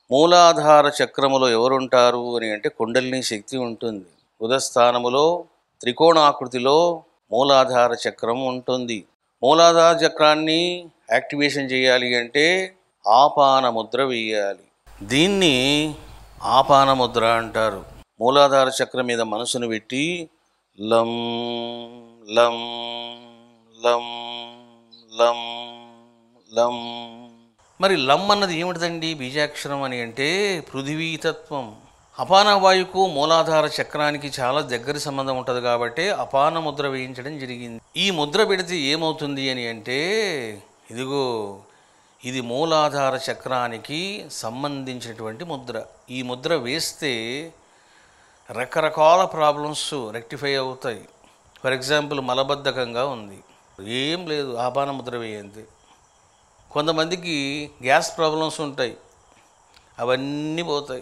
మూలాధార చక్రములో ఎవరుంటారు అని అంటే కుండలిని శక్తి ఉంటుంది ఉదస్థానములో త్రికోణాకృతిలో మూలాధార చక్రం ఉంటుంది మూలాధార చక్రాన్ని యాక్టివేషన్ చేయాలి అంటే ఆపాన ముద్ర వేయాలి దీన్ని ఆపాన ముద్ర అంటారు మూలాధార చక్రం మీద మనసును పెట్టి లం లం లం లం లం మరి లం అన్నది ఏమిటిదండి బీజాక్షరం అని అంటే పృథివీతత్వం అపాన వాయుకు మూలాధార చక్రానికి చాలా దగ్గర సంబంధం ఉంటుంది కాబట్టి అపాన ముద్ర వేయించడం జరిగింది ఈ ముద్ర పెడితే ఏమవుతుంది అని అంటే ఇదిగో ఇది మూలాధార చక్రానికి సంబంధించినటువంటి ముద్ర ఈ ముద్ర వేస్తే రకరకాల ప్రాబ్లమ్స్ రెక్టిఫై అవుతాయి ఫర్ ఎగ్జాంపుల్ మలబద్ధకంగా ఉంది ఏం లేదు ఆపాన ముద్ర వేయండి కొంతమందికి గ్యాస్ ప్రాబ్లమ్స్ ఉంటాయి అవన్నీ పోతాయి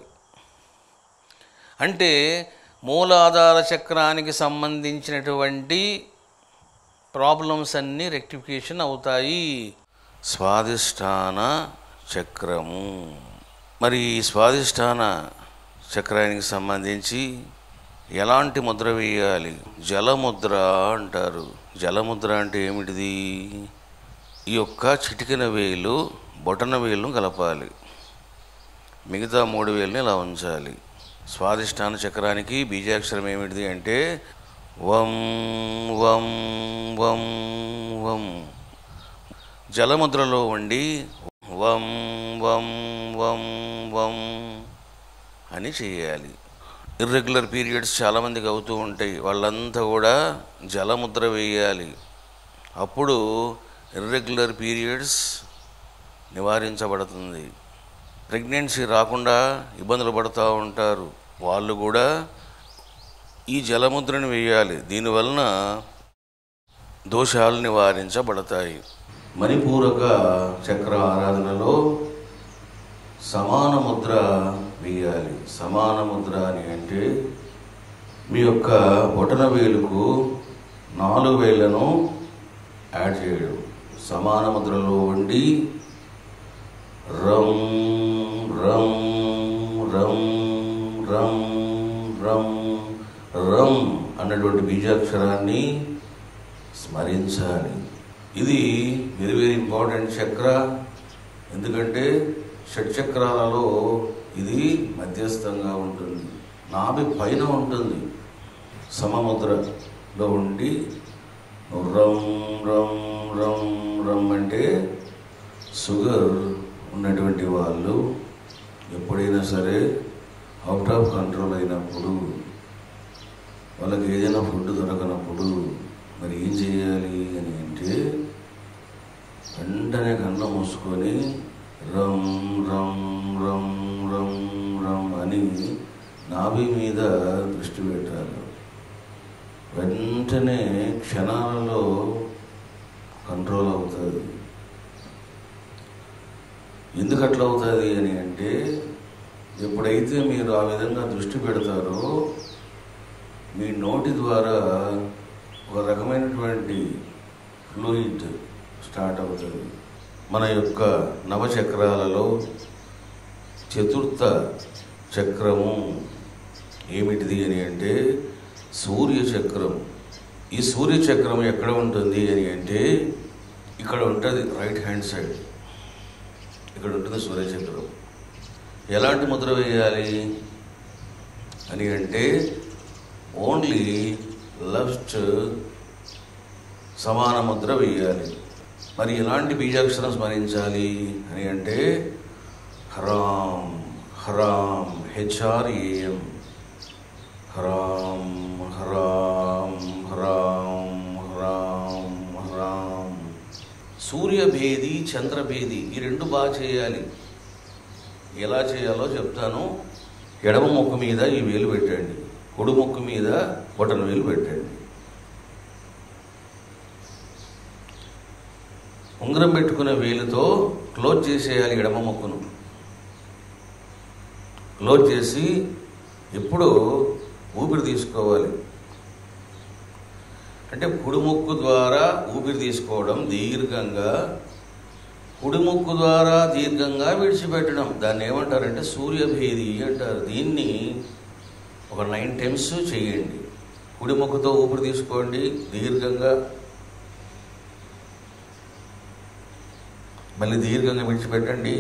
అంటే మూలాధార చక్రానికి సంబంధించినటువంటి ప్రాబ్లమ్స్ అన్నీ రెక్టిఫికేషన్ అవుతాయి స్వాదిష్టాన చక్రము మరి ఈ స్వాదిష్టాన చక్రానికి సంబంధించి ఎలాంటి ముద్ర వేయాలి జలముద్ర అంటారు జలముద్ర అంటే ఏమిటిది ఈ యొక్క చిటికిన వేలు బొటన వేలును కలపాలి మిగతా మూడు వేలని ఇలా ఉంచాలి స్వాదిష్టాన చక్రానికి బీజాక్షరం ఏమిటిది అంటే వం వం వం వం జలముద్రలో ఉండి వం వం వం వం అని చేయాలి ఇర్రెగ్యులర్ పీరియడ్స్ చాలామందికి అవుతూ ఉంటాయి వాళ్ళంతా కూడా జలముద్ర వేయాలి అప్పుడు ఇర్రెగ్యులర్ పీరియడ్స్ నివారించబడుతుంది ప్రెగ్నెన్సీ రాకుండా ఇబ్బందులు పడుతూ ఉంటారు వాళ్ళు కూడా ఈ జలముద్రను వేయాలి దీనివలన దోషాలు నివారించబడతాయి మణిపూరక చక్ర ఆరాధనలో సమాన ముద్ర వేయాలి సమాన ముద్ర అని అంటే మీ యొక్క బొటన వేలుకు నాలుగు వేళ్లను యాడ్ చేయడం సమాన ముద్రలో ఉండి రం రం రం రం రం రం అన్నటువంటి బీజాక్షరాన్ని స్మరించాలి ఇది వెరీ వెరీ ఇంపార్టెంట్ చక్ర ఎందుకంటే షట్చక్రాలలో ఇది మధ్యస్థంగా ఉంటుంది నాభి పైన ఉంటుంది సమముద్రలో ఉండి రం రం రం రం అంటే షుగర్ ఉన్నటువంటి వాళ్ళు ఎప్పుడైనా సరే అవుట్ ఆఫ్ కంట్రోల్ అయినప్పుడు వాళ్ళకి ఏదైనా ఫుడ్ దొరకనప్పుడు మరి ఏం చేయాలి అని అంటే వెంటనే కన్ను మూసుకొని రం రం రం రం రం అని నాభి మీద దృష్టి పెట్టాలి వెంటనే క్షణాలలో కంట్రోల్ అవుతుంది ఎందుకు అట్లా అవుతుంది అని అంటే ఎప్పుడైతే మీరు ఆ విధంగా దృష్టి పెడతారో మీ నోటి ద్వారా ఒక రకమైనటువంటి ఫ్లూయిడ్ స్టార్ట్ అవుతుంది మన యొక్క నవచక్రాలలో చతుర్థ చక్రము ఏమిటిది అని అంటే సూర్య చక్రం ఈ సూర్య చక్రం ఎక్కడ ఉంటుంది అని అంటే ఇక్కడ ఉంటుంది రైట్ హ్యాండ్ సైడ్ ఇక్కడ ఉంటుంది సూర్యచక్రం ఎలాంటి ముద్ర వేయాలి అని అంటే ఓన్లీ లెఫ్ట్ సమాన ముద్ర వేయాలి మరి ఎలాంటి బీజాక్షరం స్మరించాలి అని అంటే హరాం హరాం హెచ్ఆర్ఏఎం హరాం హరాం హరాం హరాం హరాం సూర్యభేది చంద్రభేది ఈ రెండు బాగా చేయాలి ఎలా చేయాలో చెప్తాను ఎడమ ముక్కు మీద ఈ వేలు పెట్టండి కుడి ముక్కు మీద బొటన వేలు పెట్టండి ఉంగరం పెట్టుకునే వేలుతో క్లోజ్ చేసేయాలి ఎడమ ముక్కును క్లోజ్ చేసి ఎప్పుడు ఊపిరి తీసుకోవాలి అంటే కుడి ముక్కు ద్వారా ఊపిరి తీసుకోవడం దీర్ఘంగా కుడి ముక్కు ద్వారా దీర్ఘంగా విడిచిపెట్టడం దాన్ని ఏమంటారంటే సూర్యభేది అంటారు దీన్ని ఒక నైన్ టైమ్స్ చేయండి కుడి ముక్కుతో ఊపిరి తీసుకోండి దీర్ఘంగా మళ్ళీ దీర్ఘంగా విడిచిపెట్టండి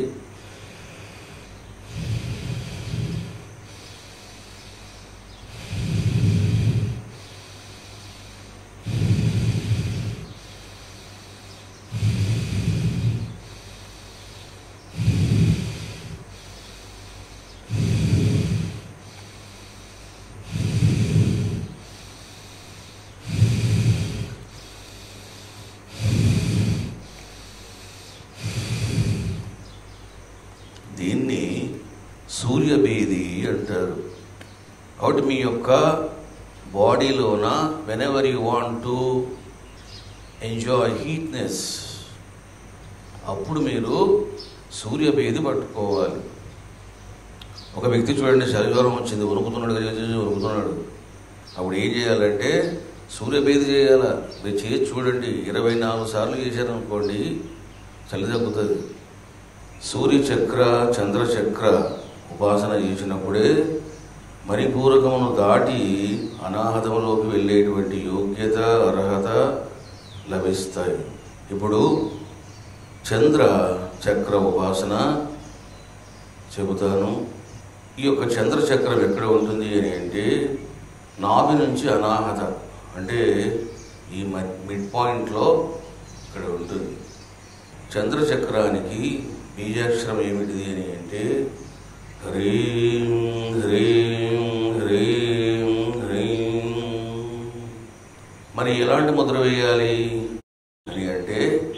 దీన్ని సూర్యభేది అంటారు కాబట్టి మీ యొక్క బాడీలోన whenever you want to enjoy heatness అప్పుడు మీరు సూర్యభేది పట్టుకోవాలి ఒక వ్యక్తి చూడండి శరీరం వచ్చింది ఉరుకుతున్నాడు గజగజ ఉరుకుతున్నాడు అప్పుడు ఏం చేయాలంటే సూర్యభేది చేయాలా మీరు చేసి చూడండి ఇరవై నాలుగు సార్లు చేశారనుకోండి చలి తగ్గుతుంది సూర్యచక్ర చంద్రచక్ర ఉపాసన చేసినప్పుడే మణిపూరకమును దాటి అనాహతములోకి వెళ్ళేటువంటి యోగ్యత అర్హత లభిస్తాయి ఇప్పుడు చంద్ర చక్ర ఉపాసన చెబుతాను ఈ యొక్క చంద్ర చక్రం ఎక్కడ ఉంటుంది అని అంటే నాభి నుంచి అనాహత అంటే ఈ మిడ్ పాయింట్లో ఇక్కడ ఉంటుంది చంద్ర చక్రానికి బీజాక్షరం ఏమిటిది అని అంటే హ్రీం హ్రీం హ్రీం హ్రీం మరి ఎలాంటి ముద్ర వేయాలి అని అంటే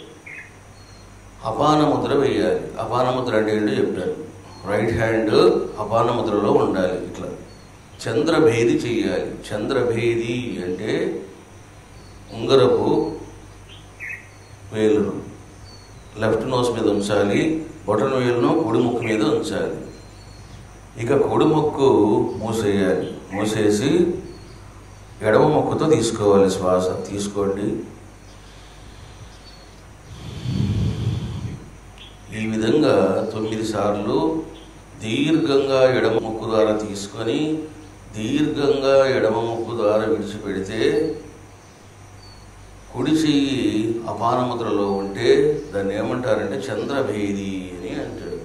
అపాన ముద్ర వేయాలి అపాన ముద్ర అంటే ఏంటో చెప్పారు రైట్ హ్యాండ్ అపాన ముద్రలో ఉండాలి ఇట్లా చంద్రభేది చెయ్యాలి చంద్రభేది అంటే ఉంగరపు వేలును లెఫ్ట్ నోస్ మీద ఉంచాలి బొటన వేలును కుడి ముక్కు మీద ఉంచాలి ఇక కుడి ముక్కు మూసేయాలి మూసేసి ఎడమ ముక్కుతో తీసుకోవాలి శ్వాస తీసుకోండి ఈ విధంగా తొమ్మిది సార్లు దీర్ఘంగా ఎడమ ముక్కు ద్వారా తీసుకొని దీర్ఘంగా ఎడమ ముక్కు ద్వారా విడిచిపెడితే కుడి చెయ్యి అపాన ముద్రలో ఉంటే దాన్ని ఏమంటారంటే చంద్రభేది అని అంటాడు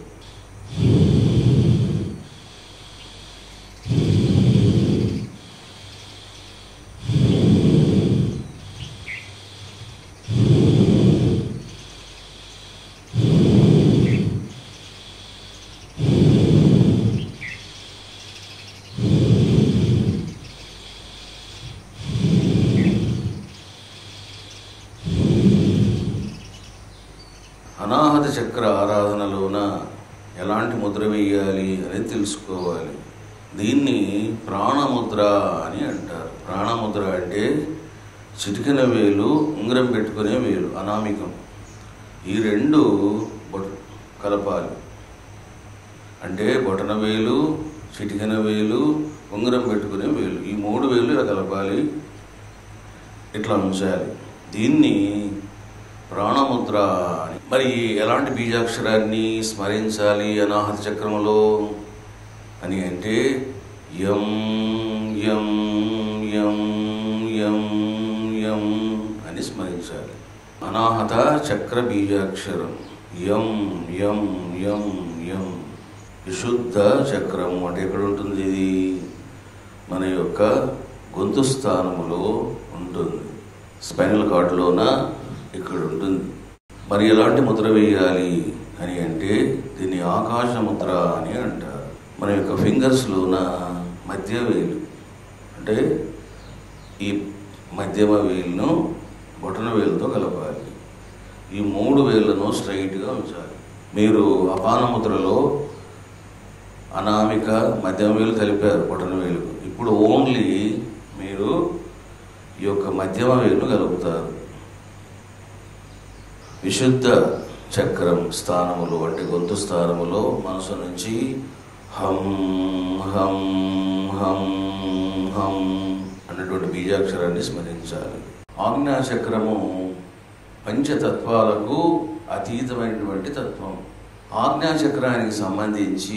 అనాహత చక్ర ఆరాధనలోన ఎలాంటి ముద్ర వేయాలి అనేది తెలుసుకోవాలి దీన్ని ప్రాణముద్ర అని అంటారు ప్రాణముద్ర అంటే చిటికిన వేలు ఉంగరం పెట్టుకునే వేలు అనామికం ఈ రెండు బొట కలపాలి అంటే బొటన వేలు చిటికిన వేలు ఉంగరం పెట్టుకునే వేలు ఈ మూడు వేలు ఇలా కలపాలి ఇట్లా ఉంచాలి దీన్ని ప్రాణముద్ర అని మరి ఎలాంటి బీజాక్షరాన్ని స్మరించాలి అనాహత చక్రంలో అని అంటే యం యం యం యం యం అని స్మరించాలి అనాహత చక్ర బీజాక్షరం యం యం యం యం విశుద్ధ చక్రం అంటే ఎక్కడ ఉంటుంది ఇది మన యొక్క గొంతు స్థానములో ఉంటుంది స్పైనల్ కార్డులోన ఇక్కడ ఉంటుంది మరి ఎలాంటి ముద్ర వేయాలి అని అంటే దీన్ని ఆకాశ ముద్ర అని అంటారు మన యొక్క ఫింగర్స్లోన మధ్య వేలు అంటే ఈ మధ్యమ వేలును బొటన వేలుతో కలపాలి ఈ మూడు వేళ్లను స్ట్రైట్గా ఉంచాలి మీరు అపాన ముద్రలో అనామిక మధ్యమ వేలు కలిపారు బొటన వేలు ఇప్పుడు ఓన్లీ మీరు ఈ యొక్క మధ్యమ వేలును కలుపుతారు విశుద్ధ చక్రం స్థానములు అంటే గొంతు స్థానములో మనసు నుంచి హం హం హం హం అన్నటువంటి బీజాక్షరాన్ని స్మరించాలి ఆజ్ఞా చక్రము పంచతత్వాలకు అతీతమైనటువంటి తత్వం ఆజ్ఞాచక్రానికి సంబంధించి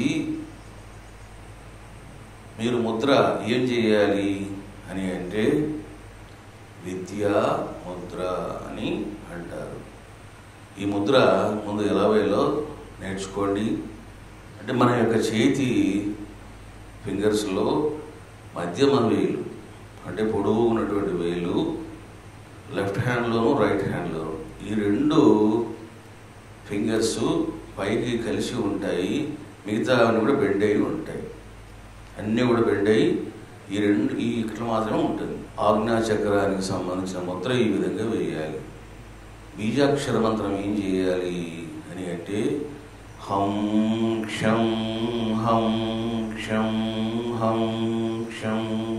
మీరు ముద్ర ఏం చేయాలి అని అంటే విద్యా ముద్ర అని అంటారు ఈ ముద్ర ముందు ఎలా వేయాలో నేర్చుకోండి అంటే మన యొక్క చేతి ఫింగర్స్లో మధ్యమ వేలు అంటే పొడవు ఉన్నటువంటి వేలు లెఫ్ట్ హ్యాండ్లోను రైట్ హ్యాండ్లోను ఈ రెండు ఫింగర్స్ పైకి కలిసి ఉంటాయి మిగతా అన్నీ కూడా బెండ్ అయి ఉంటాయి అన్నీ కూడా బెండ్ అయి ఈ రెండు ఈ ఇక్కడ మాత్రమే ఉంటుంది ఆజ్ఞా చక్రానికి సంబంధించిన ముద్ర ఈ విధంగా వేయాలి బీజాక్షర మంత్రం ఏం చేయాలి అని అంటే హం క్షం హం క్షం హం క్షం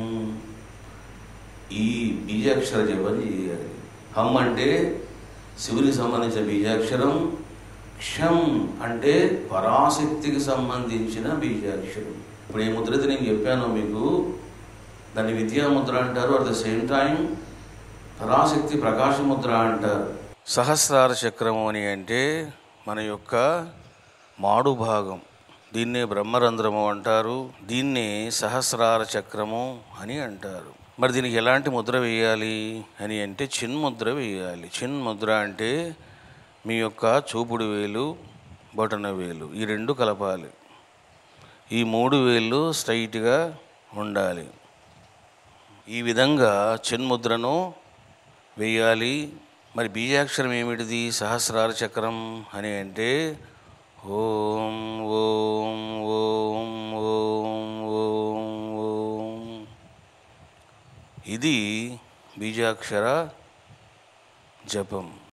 ఈ బీజాక్షర జపం చేయాలి హం అంటే శివునికి సంబంధించిన బీజాక్షరం క్షం అంటే పరాశక్తికి సంబంధించిన బీజాక్షరం ఇప్పుడు ఏ ముద్ర అయితే నేను చెప్పానో మీకు దాన్ని విద్యాముద్ర అంటారు అట్ ద సేమ్ టైం పరాశక్తి ప్రకాశ ముద్ర అంటారు సహస్రార చక్రము అని అంటే మన యొక్క మాడు భాగం దీన్నే బ్రహ్మరంధ్రము అంటారు దీన్నే సహస్రార చక్రము అని అంటారు మరి దీనికి ఎలాంటి ముద్ర వేయాలి అని అంటే చిన్ముద్ర వేయాలి చిన్ముద్ర అంటే మీ యొక్క చూపుడు వేలు బొటన వేలు ఈ రెండు కలపాలి ఈ మూడు వేళ్ళు స్ట్రైట్గా ఉండాలి ఈ విధంగా చిన్ముద్రను వేయాలి మరి బీజాక్షరం ఏమిటిది సహస్రార చక్రం అని అంటే ఓం ఓం ఓం ఓం ఓం ఓం ఇది బీజాక్షర జపం